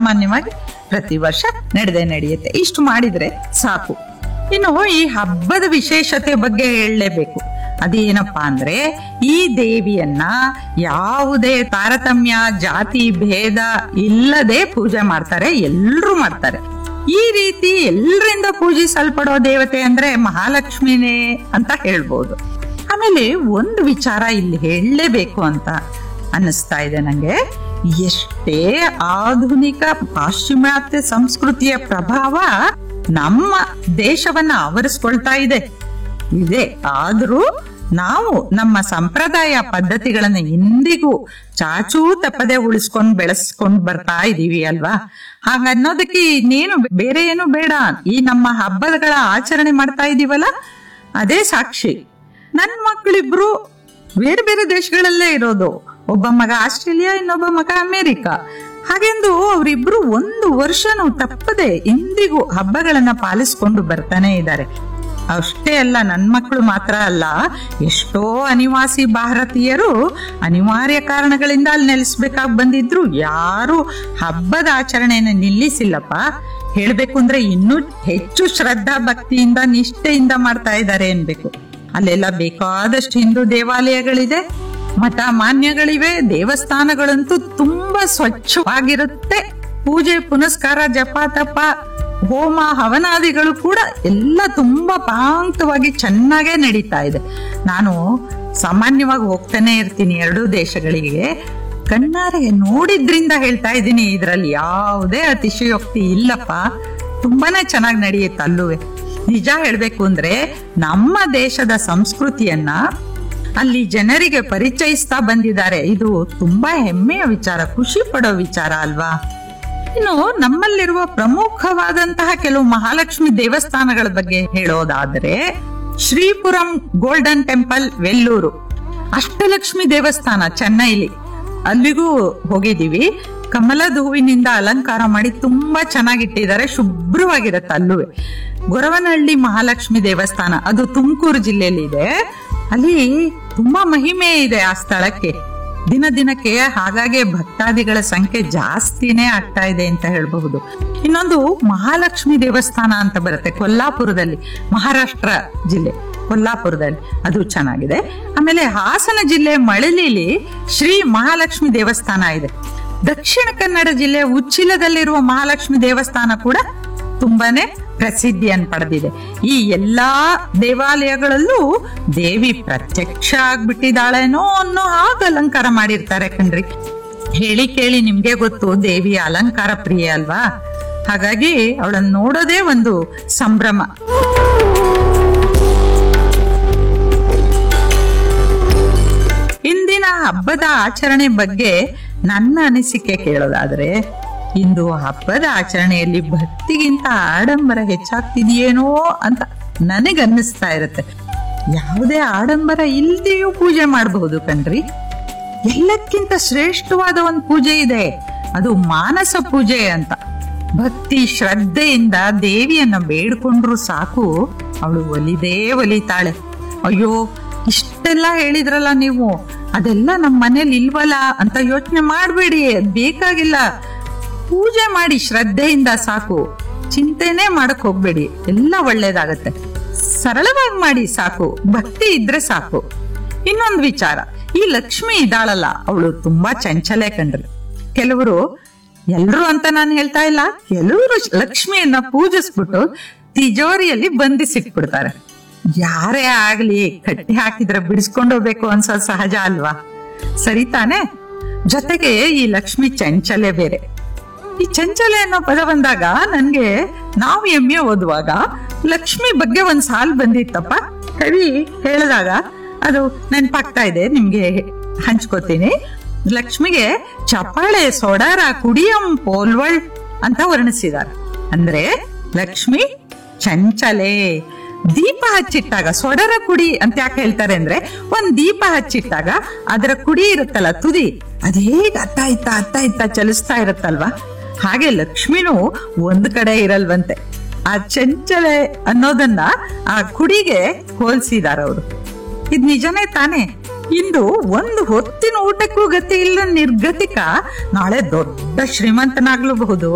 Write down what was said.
ಸಾಮಾನ್ಯವಾಗಿ ಪ್ರತಿ ವರ್ಷ ನಡೆದೇ ನಡೆಯುತ್ತೆ ಇಷ್ಟು ಮಾಡಿದ್ರೆ ಸಾಕು ಇನ್ನು ಈ ಹಬ್ಬದ ವಿಶೇಷತೆ ಬಗ್ಗೆ ಹೇಳಲೇಬೇಕು ಅದೇನಪ್ಪಾ ಅಂದ್ರೆ ಈ ದೇವಿಯನ್ನ ಯಾವುದೇ ತಾರತಮ್ಯ ಜಾತಿ ಭೇದ ಇಲ್ಲದೆ ಪೂಜೆ ಮಾಡ್ತಾರೆ ಎಲ್ರೂ ಮಾಡ್ತಾರೆ ಈ ರೀತಿ ಎಲ್ಲರಿಂದ ಪೂಜಿಸಲ್ಪಡೋ ದೇವತೆ ಅಂದ್ರೆ ಮಹಾಲಕ್ಷ್ಮಿನೇ ಅಂತ ಹೇಳ್ಬೋದು ಆಮೇಲೆ ಒಂದು ವಿಚಾರ ಇಲ್ಲಿ ಹೇಳಲೇಬೇಕು ಅಂತ ಅನ್ನಿಸ್ತಾ ಇದೆ ನಂಗೆ ಎಷ್ಟೇ ಆಧುನಿಕ ಪಾಶ್ಚಿಮಾತ್ಯ ಸಂಸ್ಕೃತಿಯ ಪ್ರಭಾವ ನಮ್ಮ ದೇಶವನ್ನ ಆವರಿಸ್ಕೊಳ್ತಾ ಇದೆ ಇದೆ ಆದ್ರೂ ನಾವು ನಮ್ಮ ಸಂಪ್ರದಾಯ ಪದ್ಧತಿಗಳನ್ನ ಇಂದಿಗೂ ಚಾಚೂ ತಪ್ಪದೆ ಉಳಿಸ್ಕೊಂಡು ಬೆಳೆಸ್ಕೊಂಡು ಬರ್ತಾ ಇದೀವಿ ಅಲ್ವಾ ಹಾಗನ್ನೋದಕ್ಕೆ ಇನ್ನೇನು ಬೇರೆ ಏನು ಬೇಡ ಈ ನಮ್ಮ ಹಬ್ಬಗಳ ಆಚರಣೆ ಮಾಡ್ತಾ ಇದೀವಲ್ಲ ಅದೇ ಸಾಕ್ಷಿ ನನ್ ಮಕ್ಕಳಿಬ್ರು ಬೇರೆ ಬೇರೆ ದೇಶಗಳಲ್ಲೇ ಇರೋದು ಒಬ್ಬ ಮಗ ಆಸ್ಟ್ರೇಲಿಯಾ ಇನ್ನೊಬ್ಬ ಮಗ ಅಮೆರಿಕ ಹಾಗೆಂದು ಅವರಿಬ್ರು ಒಂದು ವರ್ಷನೂ ತಪ್ಪದೆ ಇಂದಿಗೂ ಹಬ್ಬಗಳನ್ನ ಪಾಲಿಸ್ಕೊಂಡು ಬರ್ತಾನೆ ಇದ್ದಾರೆ ಅಷ್ಟೇ ಅಲ್ಲ ನನ್ನ ಮಕ್ಕಳು ಮಾತ್ರ ಅಲ್ಲ ಎಷ್ಟೋ ಅನಿವಾಸಿ ಭಾರತೀಯರು ಅನಿವಾರ್ಯ ಕಾರಣಗಳಿಂದ ಅಲ್ಲಿ ನೆಲೆಸ್ಬೇಕಾಗಿ ಬಂದಿದ್ರು ಯಾರು ಹಬ್ಬದ ಆಚರಣೆಯನ್ನು ನಿಲ್ಲಿಸಿಲ್ಲಪ್ಪ ಹೇಳ್ಬೇಕು ಅಂದ್ರೆ ಇನ್ನೂ ಹೆಚ್ಚು ಶ್ರದ್ಧಾ ಭಕ್ತಿಯಿಂದ ನಿಷ್ಠೆಯಿಂದ ಮಾಡ್ತಾ ಇದ್ದಾರೆ ಅನ್ಬೇಕು ಅಲ್ಲೆಲ್ಲ ಬೇಕಾದಷ್ಟು ಹಿಂದೂ ದೇವಾಲಯಗಳಿದೆ ಮಠ ಮಾನ್ಯಗಳಿವೆ ದೇವಸ್ಥಾನಗಳಂತೂ ತುಂಬಾ ಸ್ವಚ್ಛವಾಗಿರುತ್ತೆ ಪೂಜೆ ಪುನಸ್ಕಾರ ಜಪ ತಪ ಹೋಮ ಹವನಾದಿಗಳು ಕೂಡ ಎಲ್ಲ ತುಂಬಾ ಪಾಂಕ್ತವಾಗಿ ಚೆನ್ನಾಗೇ ನಡೀತಾ ಇದೆ ನಾನು ಸಾಮಾನ್ಯವಾಗಿ ಹೋಗ್ತಾನೆ ಇರ್ತೀನಿ ಎರಡೂ ದೇಶಗಳಿಗೆ ಕಣ್ಣಾರೆ ನೋಡಿದ್ರಿಂದ ಹೇಳ್ತಾ ಇದ್ದೀನಿ ಇದ್ರಲ್ಲಿ ಯಾವುದೇ ಅತಿಶಯೋಕ್ತಿ ಇಲ್ಲಪ್ಪ ತುಂಬಾನೇ ಚೆನ್ನಾಗಿ ನಡೆಯುತ್ತೆ ಅಲ್ಲೂವೆ ನಿಜ ಹೇಳ್ಬೇಕು ಅಂದ್ರೆ ನಮ್ಮ ದೇಶದ ಸಂಸ್ಕೃತಿಯನ್ನ ಅಲ್ಲಿ ಜನರಿಗೆ ಪರಿಚಯಿಸ್ತಾ ಬಂದಿದ್ದಾರೆ ಇದು ತುಂಬಾ ಹೆಮ್ಮೆಯ ವಿಚಾರ ಖುಷಿ ಪಡೋ ವಿಚಾರ ಅಲ್ವಾ ಇನ್ನು ನಮ್ಮಲ್ಲಿರುವ ಪ್ರಮುಖವಾದಂತಹ ಕೆಲವು ಮಹಾಲಕ್ಷ್ಮಿ ದೇವಸ್ಥಾನಗಳ ಬಗ್ಗೆ ಹೇಳೋದಾದ್ರೆ ಶ್ರೀಪುರಂ ಗೋಲ್ಡನ್ ಟೆಂಪಲ್ ವೆಲ್ಲೂರು ಅಷ್ಟಲಕ್ಷ್ಮಿ ದೇವಸ್ಥಾನ ಚೆನ್ನೈಲಿ ಅಲ್ಲಿಗೂ ಹೋಗಿದೀವಿ ಕಮಲದ ಹೂವಿನಿಂದ ಅಲಂಕಾರ ಮಾಡಿ ತುಂಬಾ ಚೆನ್ನಾಗಿಟ್ಟಿದ್ದಾರೆ ಶುಭ್ರವಾಗಿರುತ್ತೆ ಅಲ್ಲೂ ಗೊರವನಹಳ್ಳಿ ಮಹಾಲಕ್ಷ್ಮಿ ದೇವಸ್ಥಾನ ಅದು ತುಮಕೂರು ಜಿಲ್ಲೆಯಲ್ಲಿ ಇದೆ ಅಲ್ಲಿ ತುಂಬಾ ಮಹಿಮೆ ಇದೆ ಆ ಸ್ಥಳಕ್ಕೆ ದಿನ ದಿನಕ್ಕೆ ಹಾಗಾಗಿ ಭಕ್ತಾದಿಗಳ ಸಂಖ್ಯೆ ಜಾಸ್ತಿನೇ ಆಗ್ತಾ ಇದೆ ಅಂತ ಹೇಳಬಹುದು ಇನ್ನೊಂದು ಮಹಾಲಕ್ಷ್ಮಿ ದೇವಸ್ಥಾನ ಅಂತ ಬರುತ್ತೆ ಕೊಲ್ಲಾಪುರದಲ್ಲಿ ಮಹಾರಾಷ್ಟ್ರ ಜಿಲ್ಲೆ ಕೊಲ್ಲಾಪುರದಲ್ಲಿ ಅದು ಚೆನ್ನಾಗಿದೆ ಆಮೇಲೆ ಹಾಸನ ಜಿಲ್ಲೆ ಮಳಲಿಲಿ ಶ್ರೀ ಮಹಾಲಕ್ಷ್ಮಿ ದೇವಸ್ಥಾನ ಇದೆ ದಕ್ಷಿಣ ಕನ್ನಡ ಜಿಲ್ಲೆ ಉಚ್ಚಿಲದಲ್ಲಿರುವ ಮಹಾಲಕ್ಷ್ಮಿ ದೇವಸ್ಥಾನ ಕೂಡ ತುಂಬಾನೇ ಪ್ರಸಿದ್ಧಿಯನ್ನು ಪಡೆದಿದೆ ಈ ಎಲ್ಲಾ ದೇವಾಲಯಗಳಲ್ಲೂ ದೇವಿ ಪ್ರತ್ಯಕ್ಷ ಆಗ್ಬಿಟ್ಟಿದ್ದಾಳೇನೋ ಅನ್ನೋ ಹಾಗೆ ಅಲಂಕಾರ ಮಾಡಿರ್ತಾರೆ ಕಣ್ರಿ ಹೇಳಿ ಕೇಳಿ ನಿಮ್ಗೆ ಗೊತ್ತು ದೇವಿಯ ಅಲಂಕಾರ ಪ್ರಿಯ ಅಲ್ವಾ ಹಾಗಾಗಿ ಅವಳನ್ನ ನೋಡೋದೇ ಒಂದು ಸಂಭ್ರಮ ಇಂದಿನ ಹಬ್ಬದ ಆಚರಣೆ ಬಗ್ಗೆ ನನ್ನ ಅನಿಸಿಕೆ ಕೇಳೋದಾದ್ರೆ ಇಂದು ಹಬ್ಬದ ಆಚರಣೆಯಲ್ಲಿ ಭಕ್ತಿಗಿಂತ ಆಡಂಬರ ಹೆಚ್ಚಾಗ್ತಿದೆಯೇನೋ ಅಂತ ನನಗನ್ನಿಸ್ತಾ ಇರುತ್ತೆ ಯಾವುದೇ ಆಡಂಬರ ಇಲ್ದೆಯೂ ಪೂಜೆ ಮಾಡಬಹುದು ಕಣ್ರಿ ಎಲ್ಲಕ್ಕಿಂತ ಶ್ರೇಷ್ಠವಾದ ಒಂದು ಪೂಜೆ ಇದೆ ಅದು ಮಾನಸ ಪೂಜೆ ಅಂತ ಭಕ್ತಿ ಶ್ರದ್ಧೆಯಿಂದ ದೇವಿಯನ್ನ ಬೇಡ್ಕೊಂಡ್ರು ಸಾಕು ಅವಳು ಒಲಿದೇ ಒಲಿತಾಳೆ ಅಯ್ಯೋ ಇಷ್ಟೆಲ್ಲ ಹೇಳಿದ್ರಲ್ಲ ನೀವು ಅದೆಲ್ಲ ನಮ್ಮ ಮನೇಲಿ ಇಲ್ವಲ್ಲ ಅಂತ ಯೋಚನೆ ಮಾಡಬೇಡಿ ಅದ್ ಬೇಕಾಗಿಲ್ಲ ಪೂಜೆ ಮಾಡಿ ಶ್ರದ್ಧೆಯಿಂದ ಸಾಕು ಚಿಂತೆನೆ ಮಾಡಕ್ ಹೋಗ್ಬೇಡಿ ಎಲ್ಲ ಒಳ್ಳೇದಾಗತ್ತೆ ಸರಳವಾಗಿ ಮಾಡಿ ಸಾಕು ಭಕ್ತಿ ಇದ್ರೆ ಸಾಕು ಇನ್ನೊಂದು ವಿಚಾರ ಈ ಲಕ್ಷ್ಮಿ ಇದ್ದಾಳಲ್ಲ ಅವಳು ತುಂಬಾ ಚಂಚಲೆ ಕಂಡ್ರಿ ಕೆಲವರು ಎಲ್ರು ಅಂತ ನಾನು ಹೇಳ್ತಾ ಇಲ್ಲ ಕೆಲವರು ಲಕ್ಷ್ಮಿಯನ್ನ ಪೂಜಿಸ್ಬಿಟ್ಟು ತಿಜೋರಿಯಲ್ಲಿ ಬಂಧಿಸಿಟ್ಬಿಡ್ತಾರೆ ಯಾರೇ ಆಗ್ಲಿ ಕಟ್ಟಿ ಹಾಕಿದ್ರೆ ಬಿಡಿಸ್ಕೊಂಡು ಹೋಗ್ಬೇಕು ಅನ್ಸೋದು ಸಹಜ ಅಲ್ವಾ ಸರಿ ತಾನೆ ಜೊತೆಗೆ ಈ ಲಕ್ಷ್ಮಿ ಚಂಚಲೆ ಬೇರೆ ಈ ಚಂಚಲೆ ಅನ್ನೋ ಪದ ಬಂದಾಗ ನನ್ಗೆ ನಾವು ಎಮ್ಮೆ ಓದುವಾಗ ಲಕ್ಷ್ಮಿ ಬಗ್ಗೆ ಒಂದ್ ಸಾಲ್ ಬಂದಿತ್ತಪ್ಪ ಕವಿ ಹೇಳಿದಾಗ ಅದು ನೆನ್ಪಾಗ್ತಾ ಇದೆ ನಿಮ್ಗೆ ಹಂಚ್ಕೋತೀನಿ ಲಕ್ಷ್ಮಿಗೆ ಚಪಾಳೆ ಸೊಡಾರ ಕುಡಿಯಂ ಪೋಲ್ವಳ್ ಅಂತ ವರ್ಣಿಸಿದ್ದಾರೆ ಅಂದ್ರೆ ಲಕ್ಷ್ಮಿ ಚಂಚಲೆ ದೀಪ ಹಚ್ಚಿಟ್ಟಾಗ ಸೊಡರ ಕುಡಿ ಅಂತ ಯಾಕೆ ಹೇಳ್ತಾರೆ ಅಂದ್ರೆ ಒಂದ್ ದೀಪ ಹಚ್ಚಿಟ್ಟಾಗ ಅದರ ಕುಡಿ ಇರುತ್ತಲ್ಲ ತುದಿ ಅದ್ ಹೇಗ್ ಅತ್ತ ಇತ್ತ ಅತ್ತ ಇತ್ತ ಚಲಿಸ್ತಾ ಇರುತ್ತಲ್ವಾ ಹಾಗೆ ಲಕ್ಷ್ಮಿನೂ ಒಂದ್ ಕಡೆ ಇರಲ್ವಂತೆ ಆ ಚಂಚಲೆ ಅನ್ನೋದನ್ನ ಆ ಕುಡಿಗೆ ಹೋಲ್ಸಿದಾರ ಅವರು ಇದ್ ನಿಜನೇ ತಾನೇ ಇಂದು ಒಂದು ಹೊತ್ತಿನ ಊಟಕ್ಕೂ ಗತಿ ಇಲ್ಲ ನಿರ್ಗತಿಕ ನಾಳೆ ದೊಡ್ಡ ಶ್ರೀಮಂತನಾಗ್ಲೂಬಹುದು